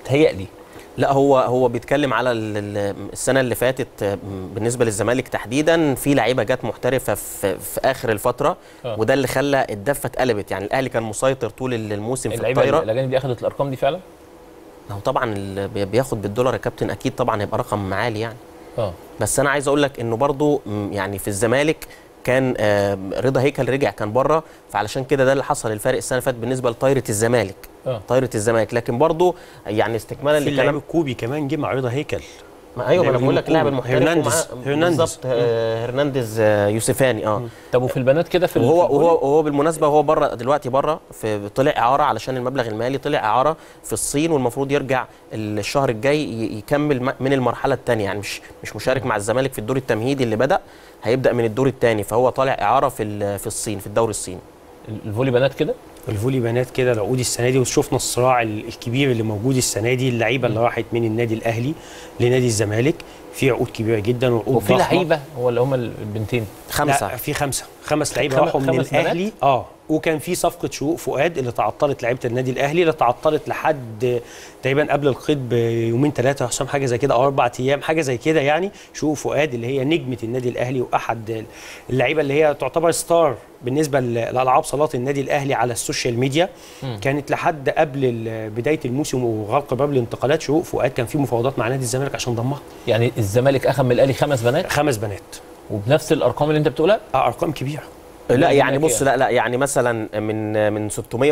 بتهيألي لا هو هو بيتكلم على ال- ال- السنه اللي فاتت آه، بالنسبه للزمالك تحديدا في لعيبه جت محترفه في, في اخر الفتره آه. وده اللي خلى الدفه اتقلبت يعني الاهلي كان مسيطر طول الموسم في اللعيبه الطايره الاجانب دي اخذت الارقام دي فعلا ما هو طبعا اللي بي- بياخد بالدولار يا كابتن اكيد طبعا هيبقى رقم عالي يعني اه بس انا عايز اقول لك انه برضو م، يعني في الزمالك كان آه، رضا هيكل رجع كان بره فعلشان كده ده اللي حصل الفارق السنه اللي فاتت بالنسبه لطايره الزمالك اه طايره الزمالك لكن برضو يعني استكمالا في اللاعب لكلام الكوبي كمان جه مع رضا هيكل ما ايوه ما انا لاعب بقول لك اللاعب الكوبي. المحترف هرنانديز. ومعاه- هرنانديز. بالظبط آه، هرنانديز آه، يوسفاني اه طب وفي البنات كده في ال- وهو في الفولي؟ وهو وهو بالمناسبه هو بره دلوقتي بره في طلع اعاره علشان المبلغ المالي طلع اعاره في الصين والمفروض يرجع الشهر الجاي ي- يكمل م- من المرحله الثانيه يعني مش مش مشارك مع الزمالك في الدور التمهيدي اللي بدا هيبدا من الدور الثاني فهو طالع اعاره في ال- في الصين في الدوري الصيني الفولي بنات كده الفولي بنات كده العقود السنه دي وشفنا الصراع ال- الكبير اللي موجود السنه دي اللعيبه اللي راحت من النادي الاهلي لنادي الزمالك في عقود كبيره جدا وعقود وفي ضخمة. لعيبه ولا هم البنتين خمسه لا في خمسه خمس لعيبه خم- راحوا من خمس بنات؟ الاهلي اه وكان في صفقه شروق فؤاد اللي تعطلت لعيبه النادي الاهلي اللي تعطلت لحد تقريبا قبل القيد بيومين ثلاثه حسام حاجه زي كده او اربع ايام حاجه زي كده يعني شروق فؤاد اللي هي نجمه النادي الاهلي واحد اللعيبه اللي هي تعتبر ستار بالنسبه ل- لالعاب صالات النادي الاهلي على السوشيال ميديا كانت لحد قبل ال- بدايه الموسم وغلق باب الانتقالات شروق فؤاد كان في مفاوضات مع نادي الزمالك عشان ضمها يعني الزمالك اخذ من الاهلي خمس بنات خمس بنات وبنفس الارقام اللي انت بتقولها آه ارقام كبيره لا يعني الزمالك بص لا لا يعني مثلا من من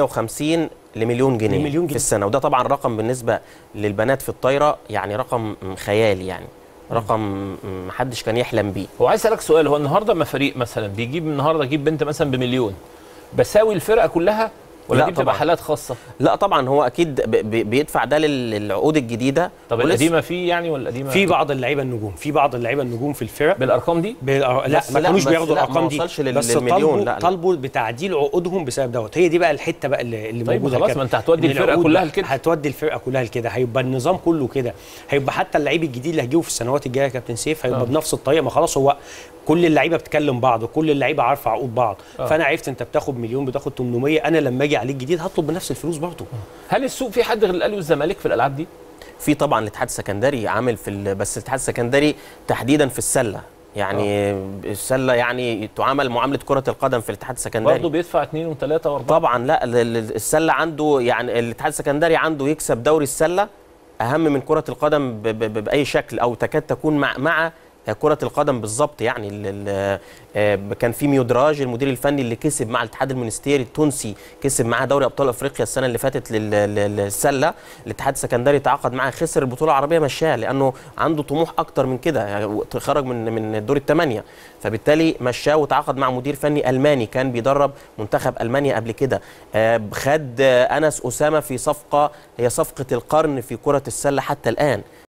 650 لمليون جنيه لمليون في جنيه. السنه وده طبعا رقم بالنسبه للبنات في الطايره يعني رقم خيالي يعني رقم محدش كان يحلم بيه هو عايز اسالك سؤال هو النهارده ما فريق مثلا بيجيب النهارده يجيب بنت مثلا بمليون بساوي الفرقه كلها ولا لا دي بتبقى طبعاً. حالات خاصه لا طبعا هو اكيد ب- ب- بيدفع ده لل- للعقود الجديده طب ولسه- القديمه فيه يعني ولا القديمه في بعض اللعيبه النجوم في بعض اللعيبه النجوم في الفرق بالارقام دي بالأر... لا بس ما لا، كانوش بس بياخدوا لا، ما الارقام دي وصلش لل- بس للمليون، طلبوا لا، لا. طلبوا بتعديل عقودهم بسبب دوت هي دي بقى الحته بقى اللي, اللي طيب موجوده خلاص، كده. ما أنت هتودي إن الفرقة العقود كلها لكده. هتودي الفرقه كلها لكده هيبقى النظام كله كده هيبقى حتى اللعيب الجديد اللي هيجيبه في السنوات الجايه يا كابتن سيف هيبقى آه. بنفس الطريقه ما خلاص هو كل اللعيبه بتكلم بعض وكل اللعيبه عارفه عقود بعض آه. فانا عرفت انت بتاخد مليون بتاخد 800 انا لما اجي عليك جديد هطلب بنفس الفلوس برضه هل السوق في حد غير الاهلي والزمالك في الالعاب دي في طبعا الاتحاد السكندري عامل في ال- بس الاتحاد السكندري تحديدا في السله يعني السله يعني تعامل معامله كره القدم في الاتحاد السكندري برضه بيدفع اثنين وثلاثه واربعه طبعا لا ال- ال- السله عنده يعني الاتحاد السكندري عنده يكسب دوري السله اهم من كره القدم ب- ب- ب- باي شكل او تكاد تكون مع مع كرة القدم بالظبط يعني ال- ال- آه، كان في ميودراج المدير الفني اللي كسب مع الاتحاد المونستيري التونسي كسب معاه دوري ابطال افريقيا السنه اللي فاتت لل- لل- للسله الاتحاد السكندري تعاقد معاه خسر البطوله العربيه مشاه لانه عنده طموح اكتر من كده يعني خرج من من الدور الثمانيه فبالتالي مشاه وتعاقد مع مدير فني الماني كان بيدرب منتخب المانيا قبل كده آه، خد آه، انس اسامه في صفقه هي صفقه القرن في كره السله حتى الان